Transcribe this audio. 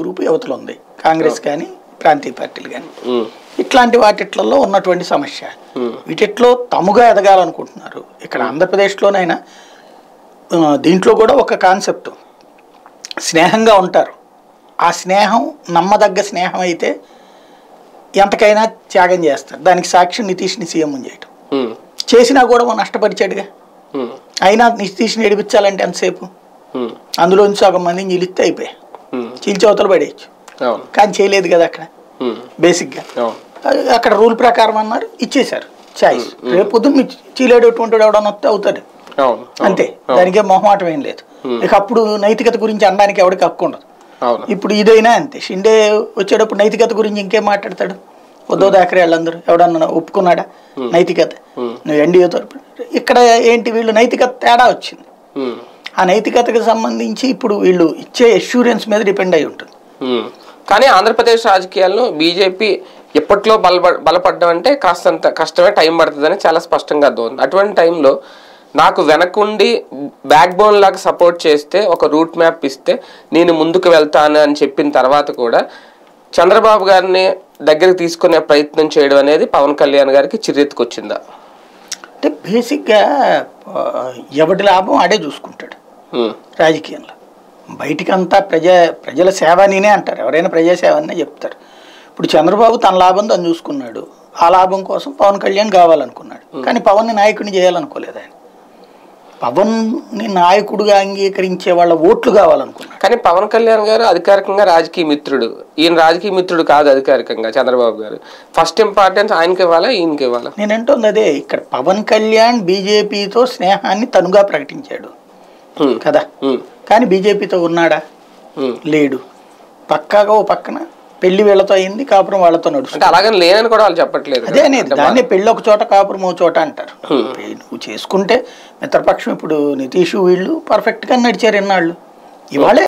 Group యువతలు ఉంది కాంగ్రెస్ కానీ ప్రాంతీయ పార్టీలు కానీ ఉమ్, ఇట్లాంటి వాటిట్లలో ఉన్నటువంటి సమస్య Hmm. వీటిట్లో తముగా ఎదగాలనుకుంటున్నారు ఇక్కడ ఆంధ్రప్రదేశ్లోనైనా ఆ, దీంట్లో కూడా ఒక కాన్సెప్ట్ స్నేహంగా ఉంటారు ఆ స్నేహం నమ్మదగ్గ స్నేహం అయితే ఎంతకైనా త్యాగం చేస్తారు దానికి సాక్షి నితీష్ని సీఎం చేయటం ఉమ్, చేసినా కూడా మనం నష్టపరిచాడుగా ఉమ్, అయినా నితీష్ని ఏడిపించాలంటే ఎంతసేపు ఉమ్, అందులో నుంచి సగం మందిని చీలిస్తే అయిపోయాయి ఉమ్, చీల్చవతలు పడేయచ్చు అవును కానీ చేయలేదు కదా అక్కడ ఉమ్, బేసిక్గా అవును అక్కడ రూల్ ప్రకారం అన్నారు ఇచ్చేశారు చాయిస్ రేపు పొద్దున్న మీ చీలేటటువంటి ఎవడన్నా వస్తే అవుతాడు అవును అంతే దానికే మొహమాటం ఏం లేదు ఇక అప్పుడు నైతికత గురించి అనడానికి ఎవరికి హక్కు ఉండదు అవును ఇప్పుడు ఇదైనా అంతే షిండే వచ్చేటప్పుడు నైతికత గురించి ఇంకేం మాట్లాడతాడు ఉద్దవ్ థాకరే వాళ్ళందరూ ఎవడన్నా ఒప్పుకున్నాడా నైతికత నువ్వు ఎన్డీఏ తరపు ఇక్కడ ఏంటి వీళ్ళు నైతికత తేడా వచ్చింది ఉమ్, ఆ నైతికతకు సంబంధించి ఇప్పుడు వీళ్ళు ఇచ్చే అష్యూరెన్స్ మీద డిపెండ్ అయి ఉంటుంది ఉమ్. కానీ ఆంధ్రప్రదేశ్ రాజకీయాల్లో బీజేపీ ఎప్పట్లో బలప బలపడడం అంటే కాస్తంత కష్టమే టైం పడుతుందని చాలా స్పష్టంగా అర్థమవుతుంది అటువంటి టైంలో నాకు వెనకుండి బ్యాక్ బోన్ లాగా సపోర్ట్ చేస్తే ఒక రూట్ మ్యాప్ ఇస్తే నేను ముందుకు వెళ్తాను అని చెప్పిన తర్వాత కూడా చంద్రబాబు గారిని దగ్గరికి తీసుకునే ప్రయత్నం చేయడం అనేది పవన్ కళ్యాణ్ గారికి చిరెత్తుకొచ్చిందా అంటే బేసిక్గా ఆ, ఎవడి లాభం ఆడే చూసుకుంటాడు ఉమ్, రాజకీయంలో బయటికంతా ప్రజా ప్రజల సేవ నేనే అంటారు ఎవరైనా ప్రజాసేవ అనే చెప్తారు ఇప్పుడు చంద్రబాబు తన లాభం తను చూసుకున్నాడు ఆ లాభం కోసం పవన్ కళ్యాణ్ కావాలనుకున్నాడు కానీ పవన్ని నాయకుడిని చేయాలనుకోలేదు ఆయన పవన్ని నాయకుడిగా అంగీకరించే వాళ్ళ ఓట్లు కావాలనుకున్నాడు కానీ పవన్ కళ్యాణ్ గారు అధికారికంగా రాజకీయ మిత్రుడు ఈయన రాజకీయ మిత్రుడు కాదు అధికారికంగా చంద్రబాబు గారు ఫస్ట్ ఇంపార్టెన్స్ ఆయనకి ఇవ్వాలా ఈయనకి ఇవ్వాలా నేను అంటుంది అదే ఇక్కడ పవన్ కళ్యాణ్ బీజేపీతో స్నేహాన్ని తనుగా ప్రకటించాడు ఉమ్, కదా ఉమ్, కానీ బీజేపీతో ఉన్నాడా ఉమ్. లేడు పక్కాగా ఓ పక్కన పెళ్లి వీళ్ళతో అయింది కాపురం వాళ్ళతో నడుస్తుంది అంటే అలాగని లేనని కూడా వాళ్ళు చెప్పట్లేదు అదే అనేది దాన్ని పెళ్ళి ఒక చోట కాపురం ఒక చోట అంటారు నువ్వు చేసుకుంటే మిత్రపక్షం ఇప్పుడు నితీష్ వీళ్ళు పర్ఫెక్ట్గా నడిచారు ఎన్నాళ్ళు ఇవాళే